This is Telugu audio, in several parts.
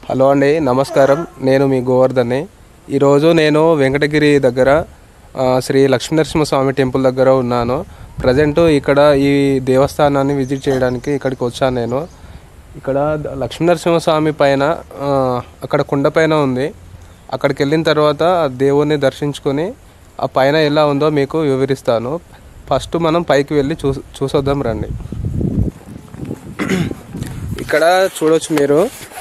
హలో అండి నమస్కారం నేను మీ గోవర్ధన్ని ఈరోజు నేను వెంకటగిరి దగ్గర ఆ, శ్రీ లక్ష్మీనరసింహస్వామి టెంపుల్ దగ్గర ఉన్నాను ప్రజెంట్ ఇక్కడ ఈ దేవస్థానాన్ని విజిట్ చేయడానికి ఇక్కడికి వచ్చాను నేను ఇక్కడ ద- లక్ష్మీనరసింహస్వామి పైన ఆ, అక్కడ కొండ పైన ఉంది అక్కడికి వెళ్ళిన తర్వాత ఆ దేవుణ్ణి దర్శించుకొని ఆ పైన ఎలా ఉందో మీకు వివరిస్తాను ఫస్ట్ మనం పైకి వెళ్ళి చూ చూసొద్దాం రండి ఇక్కడ చూడొచ్చు మీరు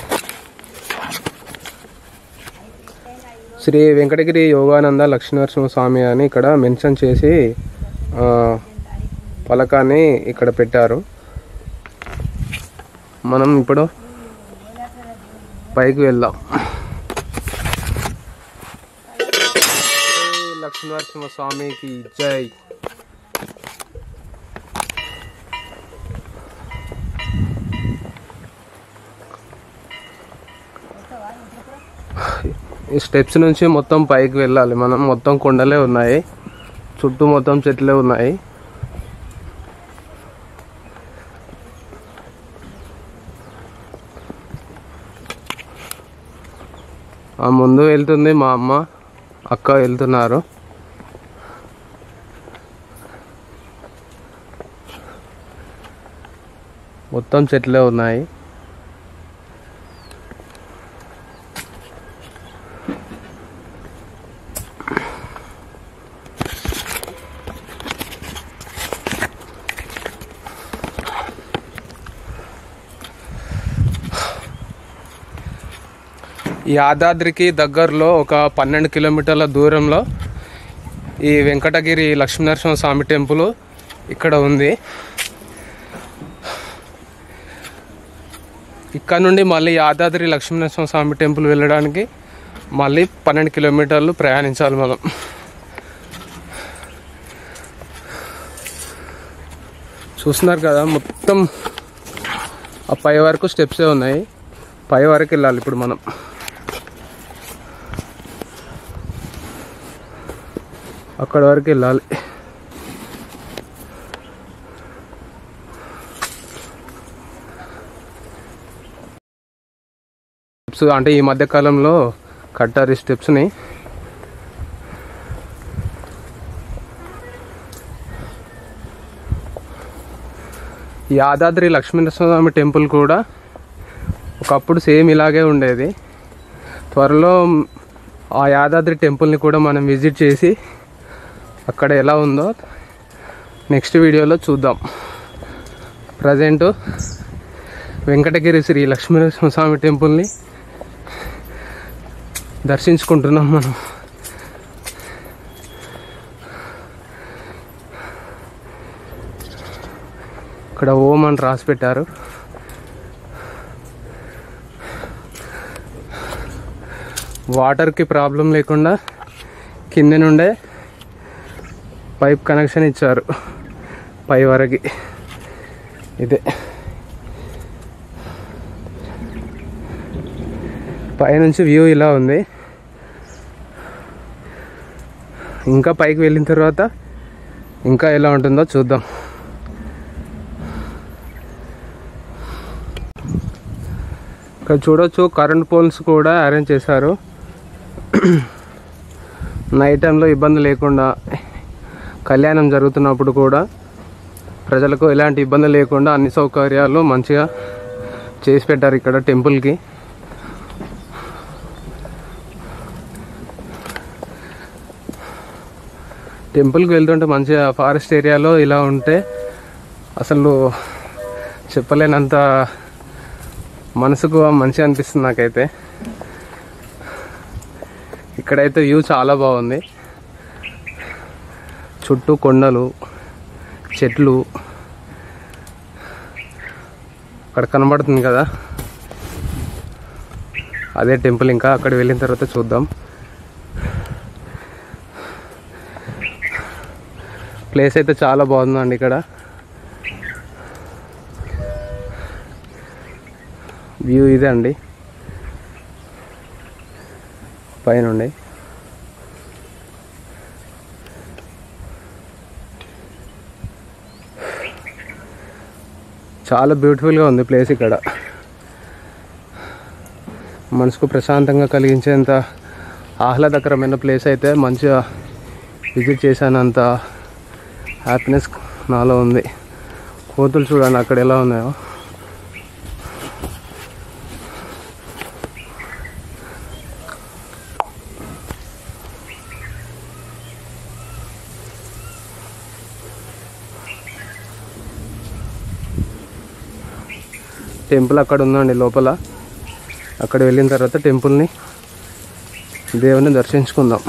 శ్రీ వెంకటగిరి యోగానంద లక్ష్మీనరసింహ స్వామి అని ఇక్కడ మెన్షన్ చేసి ఆ, పలకాన్ని ఇక్కడ పెట్టారు మనం ఇప్పుడు పైకి వెళ్దాం జై లక్ష్మీనరసింహ స్వామికి జై ఈ స్టెప్స్ నుంచి మొత్తం పైకి వెళ్ళాలి మనం మొత్తం కొండలే ఉన్నాయి చుట్టూ మొత్తం చెట్లే ఉన్నాయి ఆ ముందు వెళ్తుంది మా అమ్మ అక్క వెళ్తున్నారు మొత్తం చెట్లే ఉన్నాయి ఈ యాదాద్రికి దగ్గరలో ఒక పన్నెండు కిలోమీటర్ల దూరంలో ఈ వెంకటగిరి లక్ష్మీనరసింహ స్వామి టెంపుల్ ఇక్కడ ఉంది ఇక్కడ నుండి మళ్ళీ యాదాద్రి లక్ష్మీనరసింహ స్వామి టెంపుల్ వెళ్ళడానికి మళ్ళీ పన్నెండు కిలోమీటర్లు ప్రయాణించాలి మనం చూస్తున్నారు కదా మొత్తం ఆ పై వరకు స్టెప్సే ఉన్నాయి పై వరకు వెళ్ళాలి ఇప్పుడు మనం అక్కడ వరకు వెళ్ళాలి స్టెప్స్ అంటే ఈ మధ్య కాలంలో కట్టారు ఈ స్టెప్స్ని యాదాద్రి లక్ష్మీనరసింహస్వామి టెంపుల్ కూడా ఒకప్పుడు సేమ్ ఇలాగే ఉండేది త్వరలో ఆ యాదాద్రి టెంపుల్ని కూడా మనం విజిట్ చేసి అక్కడ ఎలా ఉందో నెక్స్ట్ వీడియోలో చూద్దాం ప్రజెంట్ వెంకటగిరి శ్రీ లక్ష్మీనరసింహస్వామి టెంపుల్ని దర్శించుకుంటున్నాం మనం ఇక్కడ ఓం అని రాసి పెట్టారు వాటర్కి ప్రాబ్లం లేకుండా కింద నుండే పైప్ కనెక్షన్ ఇచ్చారు పై వరకు ఇదే పైనుంచి వ్యూ ఇలా ఉంది ఇంకా పైకి వెళ్ళిన తర్వాత ఇంకా ఎలా ఉంటుందో చూద్దాం ఇక్కడ చూడొచ్చు కరెంట్ పోల్స్ కూడా అరేంజ్ చేశారు నైట్ టైంలో ఇబ్బంది లేకుండా కళ్యాణం జరుగుతున్నప్పుడు కూడా ప్రజలకు ఎలాంటి ఇబ్బంది లేకుండా అన్ని సౌకర్యాలు మంచిగా చేసి పెట్టారు ఇక్కడ టెంపుల్కి టెంపుల్కి వెళ్తుంటే మంచిగా ఫారెస్ట్ ఏరియాలో ఇలా ఉంటే అసలు చెప్పలేనంత మనసుకు మంచిగా అనిపిస్తుంది నాకైతే ఇక్కడైతే వ్యూ చాలా బాగుంది చుట్టూ కొండలు చెట్లు అక్కడ కనబడుతుంది కదా అదే టెంపుల్ ఇంకా అక్కడ వెళ్ళిన తర్వాత చూద్దాం ప్లేస్ అయితే చాలా బాగుందండి ఇక్కడ వ్యూ ఇదే అండి పైనుండి చాలా బ్యూటిఫుల్గా ఉంది ప్లేస్ ఇక్కడ మనసుకు ప్రశాంతంగా కలిగించేంత ఆహ్లాదకరమైన ప్లేస్ అయితే మంచిగా విజిట్ చేశానంత హ్యాపీనెస్ నాలో ఉంది కోతులు చూడండి అక్కడ ఎలా ఉన్నాయో టెంపుల్ అక్కడ ఉందండి లోపల అక్కడ వెళ్ళిన తర్వాత టెంపుల్ని దేవుని దర్శించుకుందాం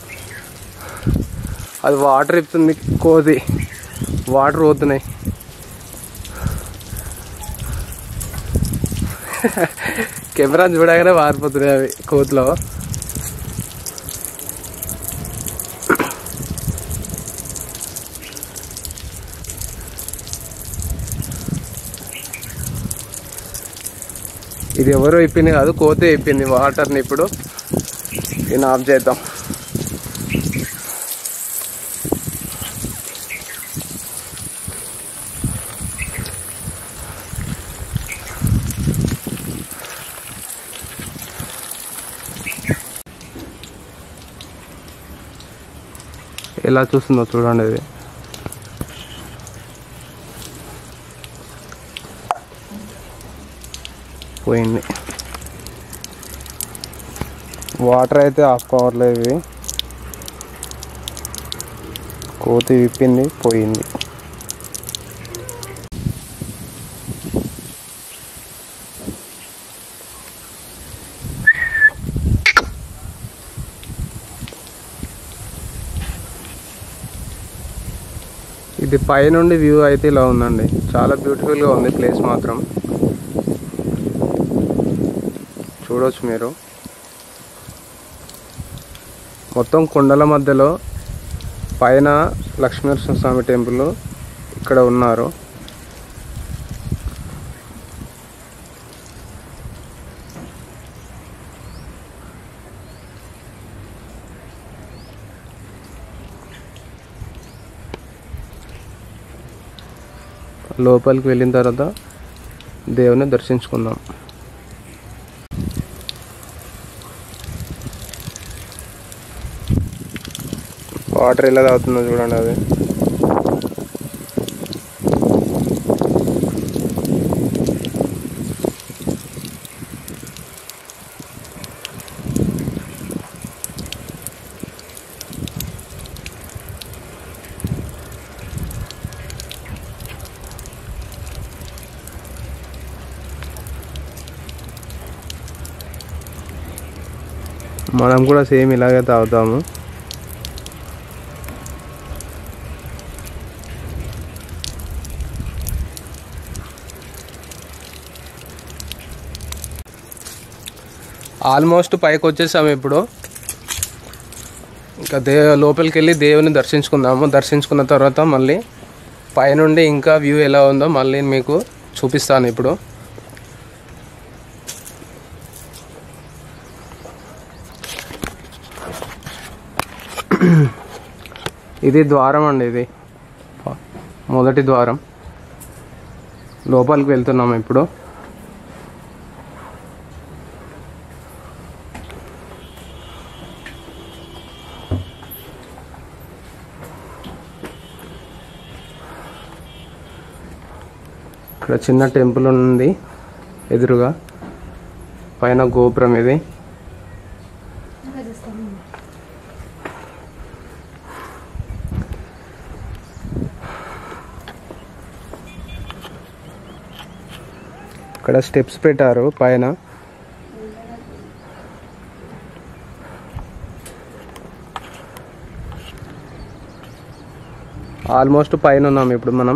అది వాటర్ ఇస్తుంది కోది వాటర్ పోతున్నాయి కెమెరా చూడగానే మారిపోతున్నాయి అవి కోతిలో ఇది ఎవరో ఇప్పింది కాదు కోతే ఇప్పింది వాటర్ని ఇప్పుడు దీన్ని ఆఫ్ చేద్దాం ఎలా చూస్తుందో చూడండి ఇది పోయింది వాటర్ అయితే ఆఫ్ కావట్లేదు ఇవి కోతి విప్పింది పోయింది ఇది పైనుండి వ్యూ అయితే ఇలా ఉందండి చాలా బ్యూటిఫుల్గా ఉంది ప్లేస్ మాత్రం చూడవచ్చు మీరు మొత్తం కొండల మధ్యలో పైన లక్ష్మీనరసింహ స్వామి టెంపుల్ ఇక్కడ ఉన్నారు లోపలికి వెళ్ళిన తర్వాత దేవుని దర్శించుకుందాం వాటర్ ఎలా తాగుతుందో చూడండి అది మనం కూడా సేమ్ ఇలాగే తాగుతాము ఆల్మోస్ట్ పైకి వచ్చేసాము ఇప్పుడు ఇంకా దే లోపలికి వెళ్ళి దేవుని దర్శించుకుందాము దర్శించుకున్న తర్వాత మళ్ళీ పైనుండి ఇంకా వ్యూ ఎలా ఉందో మళ్ళీ మీకు చూపిస్తాను ఇప్పుడు ఇది ద్వారం అండి ఇది మొదటి ద్వారం లోపలికి వెళ్తున్నాము ఇప్పుడు ఇక్కడ చిన్న టెంపుల్ ఉంది ఎదురుగా పైన గోపురం ఇది ఇక్కడ స్టెప్స్ పెట్టారు పైన ఆల్మోస్ట్ పైన ఉన్నాం ఇప్పుడు మనం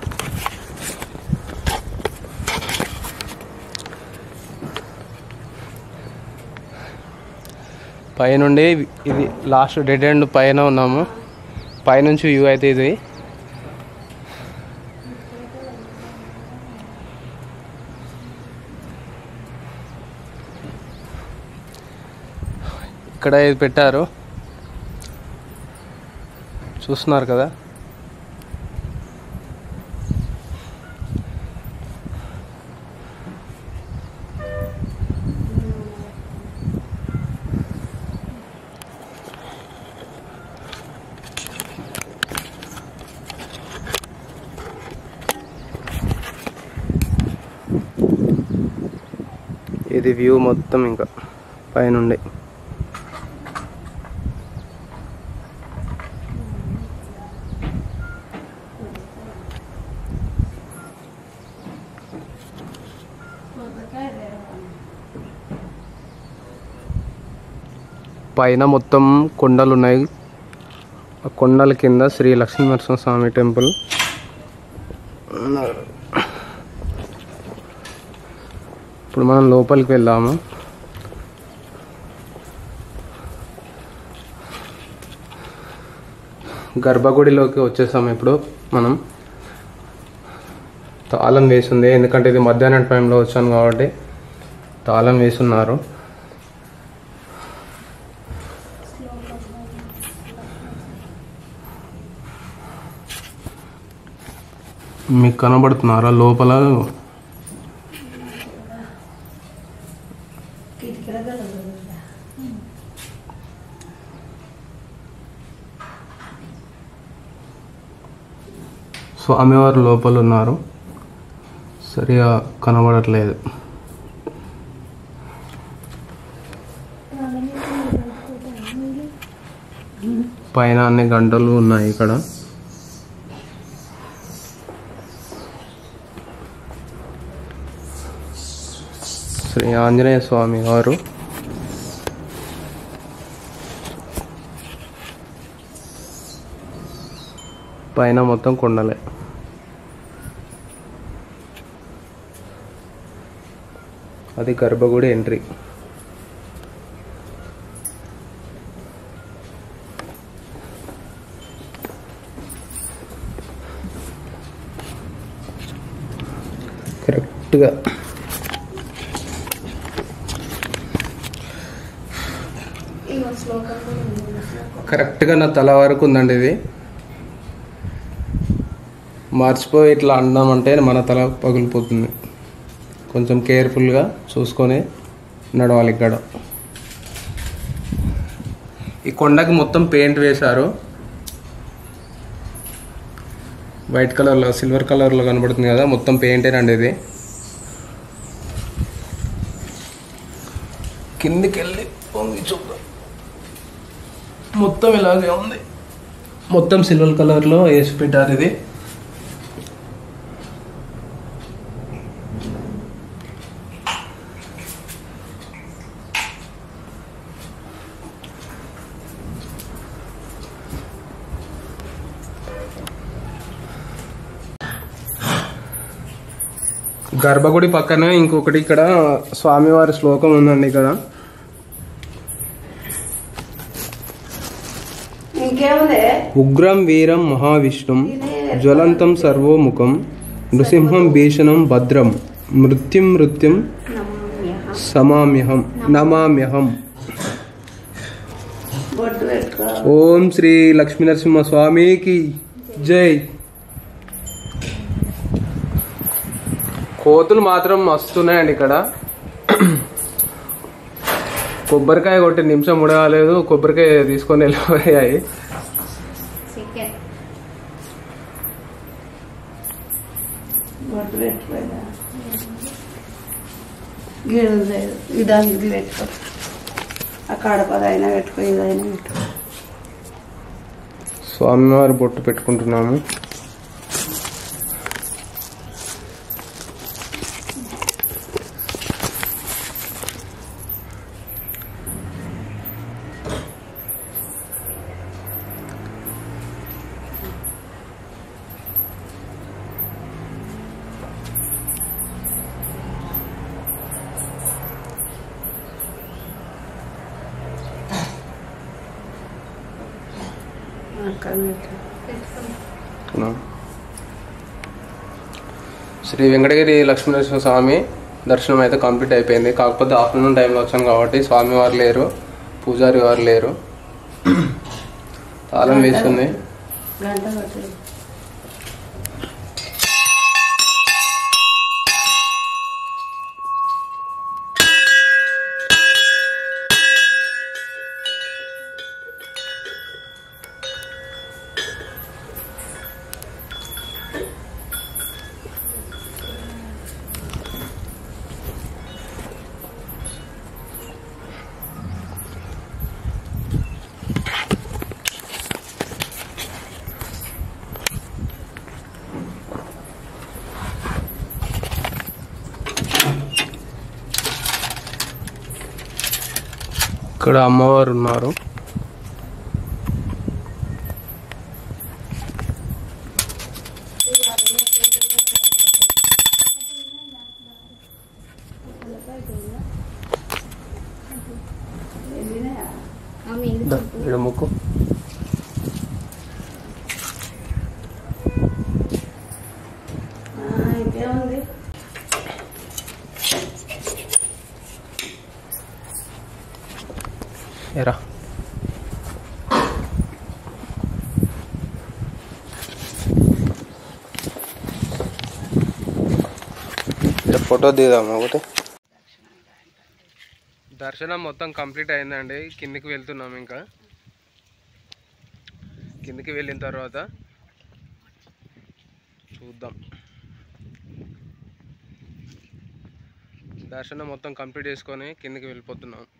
పైనుండి ఇది లాస్ట్ డెడ్ ఎండ్ పైన ఉన్నాము పైనుంచి వ్యూ అయితే ఇది ఇక్కడ ఇది పెట్టారు చూస్తున్నారు కదా ఇది వ్యూ మొత్తం ఇంకా పైనుండి పైన మొత్తం కొండలు ఉన్నాయి ఆ కొండల కింద శ్రీ లక్ష్మీనరసింహ స్వామి టెంపుల్ ఇప్పుడు మనం లోపలికి వెళ్దాము గర్భగుడిలోకి వచ్చేసాము ఇప్పుడు మనం తాళం వేసింది ఎందుకంటే ఇది మధ్యాహ్నం టైంలో వచ్చాను కాబట్టి తాళం వేసున్నారు మీకు కనబడుతున్నారా లోపల స్వామివారు లోపల ఉన్నారు సరిగా కనబడట్లేదు పైన అన్ని గంటలు ఉన్నాయి ఇక్కడ శ్రీ ఆంజనేయ స్వామి వారు పైన మొత్తం కొండలే అది గర్భగుడి ఎంట్రీ కరెక్ట్గా కరెక్ట్గా నా తల వరకు ఉందండి ఇది మర్చిపోయి ఇట్లా అన్నామంటే మన తల పగిలిపోతుంది కొంచెం కేర్ఫుల్గా చూసుకొని నడవాలి ఇక్కడ ఈ కొండకి మొత్తం పెయింట్ వేశారు వైట్ కలర్లో సిల్వర్ కలర్లో కనబడుతుంది కదా మొత్తం పెయింటేనండి ఇది కిందికి వెళ్ళి పొంగి చూద్దాం మొత్తం ఇలాగే ఉంది మొత్తం సిల్వర్ కలర్లో వేసి పెట్టారు ఇది గర్భగుడి పక్కన ఇంకొకటి ఇక్కడ స్వామివారి శ్లోకం ఉందండి ఇక్కడ ఇంకేముంది ఉగ్రం వీరం మహావిష్ణుం జ్వలంతం సర్వోముఖం నృసింహం భీషణం భద్రం మృత్యుం మృత్యుం సమామ్యహం నమామ్యహం బొట్టు పెట్టుకో ఓం శ్రీ లక్ష్మీనరసింహ స్వామికి జై కోతులు మాత్రం వస్తున్నాయండి ఇక్కడ కొబ్బరికాయ కొట్టి నిమిషం ఉడగాలేదు కొబ్బరికాయ తీసుకొని వెళ్ళిపోయాయి బొట్టు పెట్టుకోదా గిడు లేదు ఇదానికి ఇది పెట్టుకో ఆ కడపదైనా పెట్టుకో ఇదైనా పెట్టుకో స్వామివారి బొట్టు పెట్టుకుంటున్నాము అక్కడ పెట్టు పెట్టుకున్నాం. శ్రీ వెంకటగిరి లక్ష్మీనరసింహ స్వామి దర్శనం అయితే కంప్లీట్ అయిపోయింది కాకపోతే ఆఫ్టర్నూన్ టైంలో వచ్చాను కాబట్టి స్వామి వారు లేరు పూజారి వారు లేరు తాళం వేస్తుంది గంట కొట్టు ఇక్కడ అమ్మవారు ఉన్నారు దా, ఈడ ముక్కు ఆ, ఇంకేముంది ఎరా ఇక్కడ ఫోటో దిగుదామా ఒకటి దర్శనం మొత్తం కంప్లీట్ అయిందండి కిందికి వెళ్తున్నాం ఇంకా కిందికి వెళ్ళిన తర్వాత చూద్దాం దర్శనం మొత్తం కంప్లీట్ చేసుకొని కిందికి వెళ్ళిపోతున్నాం